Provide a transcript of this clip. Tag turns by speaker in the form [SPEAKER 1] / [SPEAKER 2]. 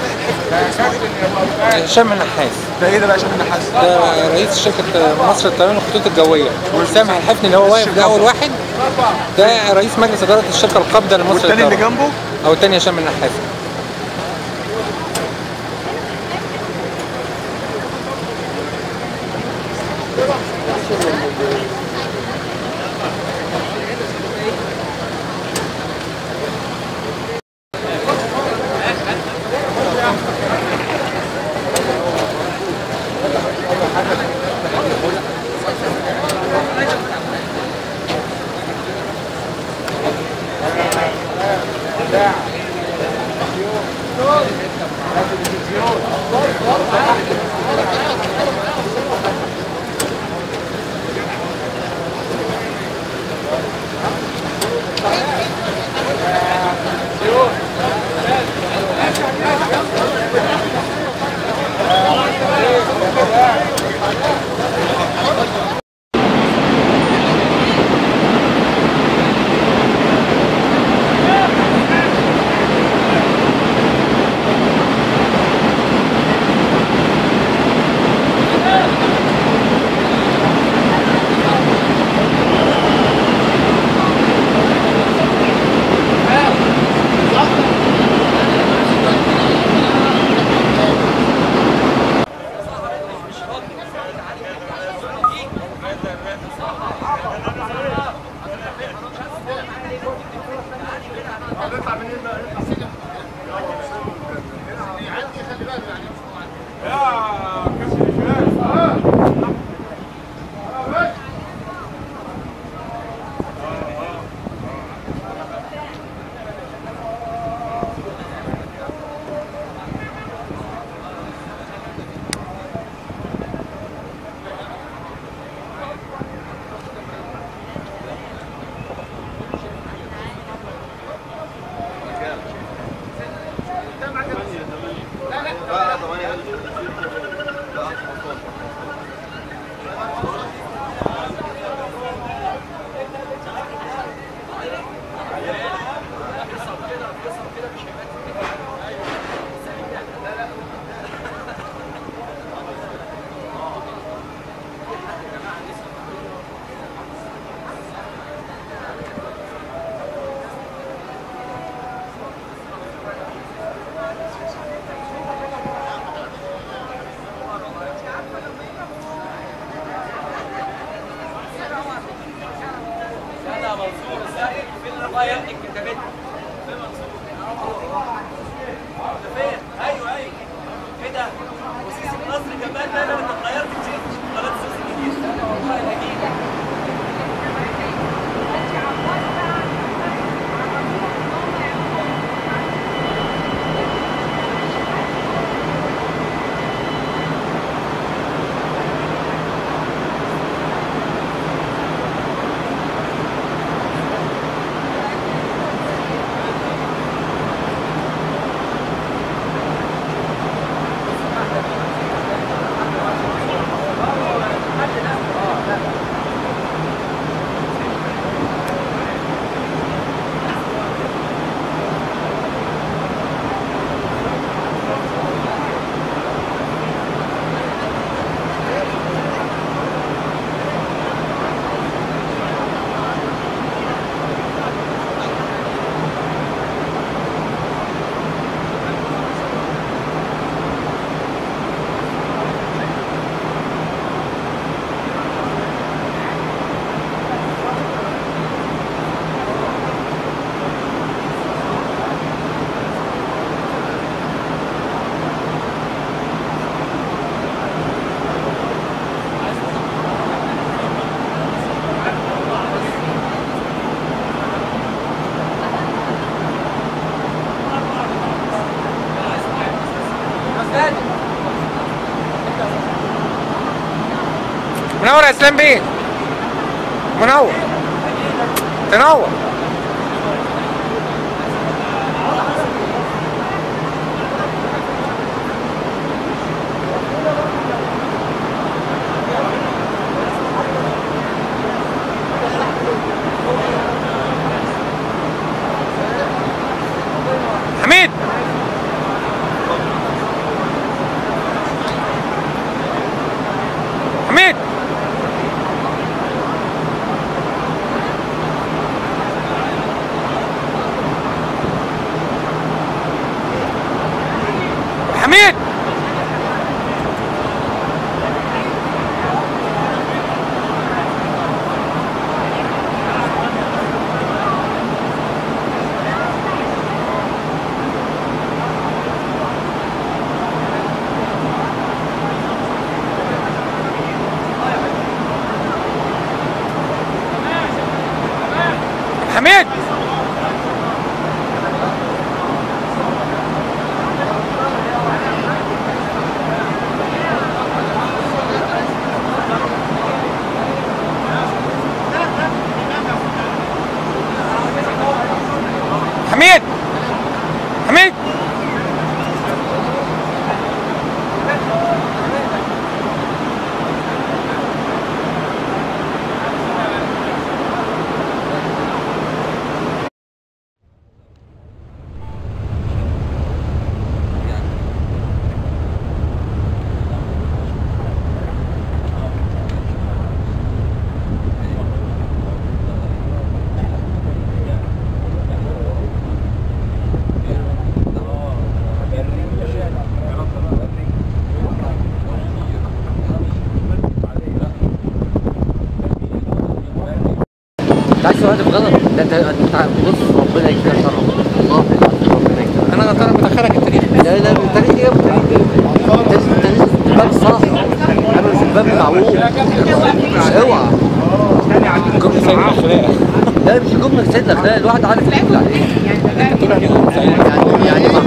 [SPEAKER 1] هشام النحاس
[SPEAKER 2] ده ايه ده بقى شايف النحاس
[SPEAKER 1] ده رئيس شركة مصر للطيران والخطوط الجوية وسامح الحفني اللي هو واقف ده أول واحد ده رئيس مجلس إدارة الشركة القابضة لمصر
[SPEAKER 2] والتاني اللي
[SPEAKER 1] للطيران
[SPEAKER 2] جنبه
[SPEAKER 1] أو التاني هشام النحاس منور يا اسلام بيه منور تنور حميد حميد حميد حميد حميد
[SPEAKER 2] انت عايز تهدف غلط ده انت انت بص ربنا يكفيك شر والله العظيم ربنا يكفيك
[SPEAKER 1] انا غلطان بدخلك التاريخ
[SPEAKER 2] لا لا التاريخ ايه التاريخ ايه انت انت نازل الباب صح انا في الباب معوج اوعى
[SPEAKER 1] جمله سيد الاخلاق
[SPEAKER 2] لا مش جمله سيد الاخلاق الواحد عارف يقول عليه
[SPEAKER 1] انت بتقول عليه سيد
[SPEAKER 2] يعني يعني